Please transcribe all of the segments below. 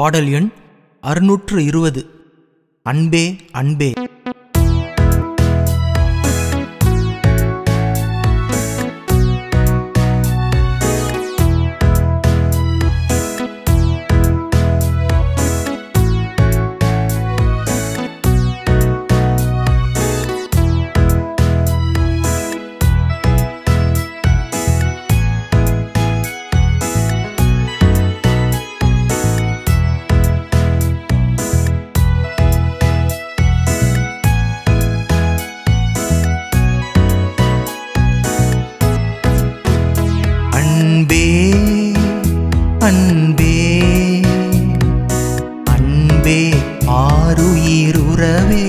பாடல் எண் அறுநூற்று இருபது அன்பே அன்பே அன்பே அன்பே அன்பே ஆருயிருறவே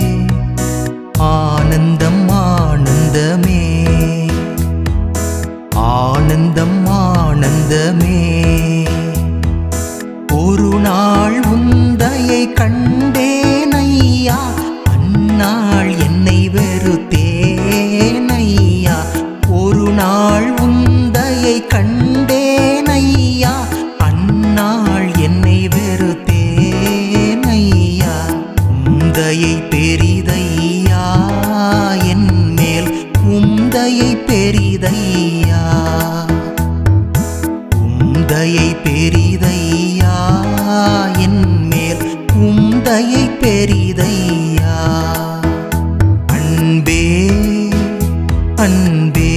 ஆனந்தம் ஆனந்தமே ஆனந்தம் ஆனந்தமே ஒரு நாள் உந்தையை கண்டேன் ஐயா அந்நாள் என்னை வெறுத்தேன் ஐயா ஒரு நாள் உந்தையை கண்டேன் ஐயா அந்நாள் என்னை வெறுத்தேன் ஐயா உந்தையை பெரிதையா என் மேல் உந்தையை பெரிதையா உந்தையை பெரிதையா என் மேல் உந்தையை பெரிதையா அன்பே அன்பே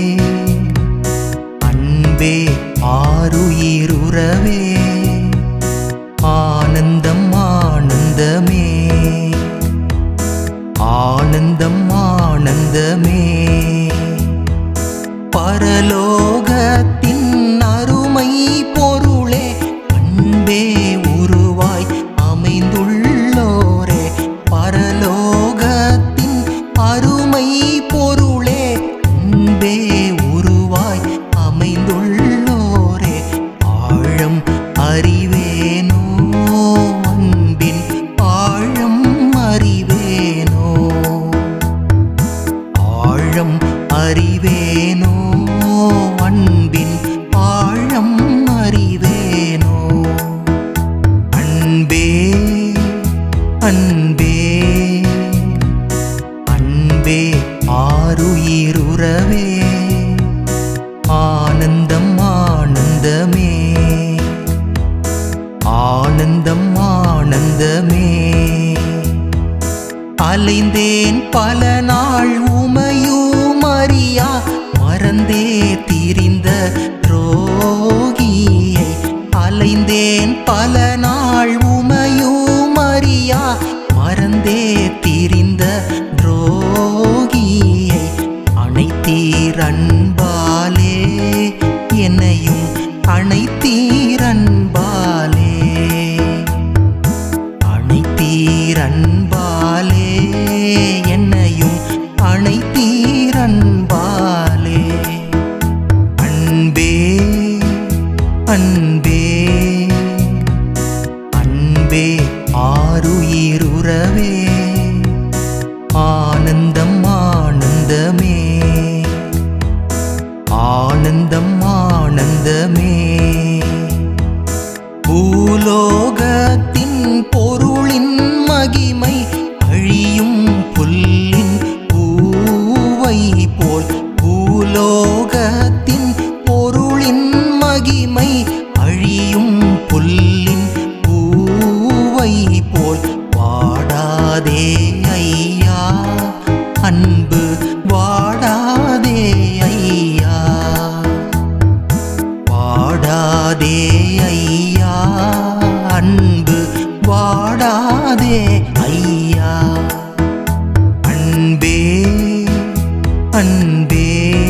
அன்பே ஆருயிருறவே ஆனந்தம் ஆனந்தமே ஆனந்தம் ஆனந்தமே பரலோகத்தின் அருமை பொருளே அன்பே உருவாய் அமைந்துள்ளோரே பரலோகத்தின் அருமை பொருளே அன்பே உருவாய் அமைந்துள்ளோரே ஆழம் அறிவேனோ அன்பின் ஆழம் அறிவேனோ ஆழம் அறிவேனோ அன்பின் ஆழம் அறிவேனோ அன்பே அன்பே அன்பே ஆருயிருறவே ஆனந்தம் ஆனந்தமே ஆனந்தம் ஆனந்தமே அலைந்தேன் பல நாள் உமையும் அறியா மறந்தே திரிந்த துரோகியை அலைந்தேன் பல நாள் உமையும் அறியா மறந்தே திரிந்த துரோகியை அனைத்தீரன்பாலே என்னையும் அனைத்தீரன்பாலே அனைத்தீரன்பாலே என்னையும் அனைத்தீரன்பாலே அன்பே அன்பே அன்பே ஆருயிருறவே ஆனந்தம் ஆனந்தமே ஆனந்தம் ஆனந்தமே பூலோகத்தின் பொருளின் மகிமை அழியும் புல்லின் பூவை போல் பூலோகத்தின் பொருளின் மகிமை அழியும் புல்லின் பூவை போல் வாடாதே ஐயா அன்பு வாடாதே ஐயா வாடாதே ஐயா அன்பு வாடாதே ஐயா அன்பே அன்பே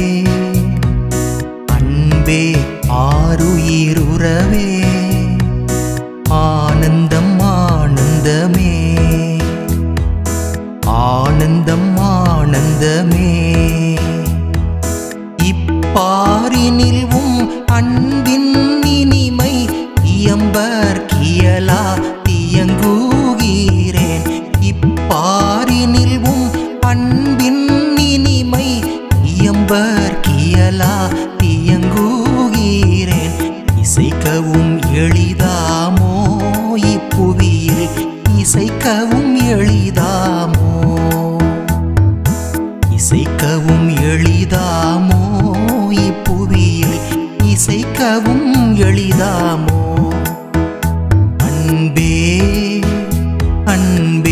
அன்பே ஆருயிருறவே ஆனந்தம் ஆனந்தமே ஆனந்தம் ஆனந்தமே இப்பாரினில் உம் அன்பின் இனிமை இயம்பர் கியலா தியங்குகிறேன் இப்பாரினில் உம் அன்பின் இனிமை இயம்பர் கியலா தியங்குகிறேன் இசைக்கவும் எளிதாமோ அன்பே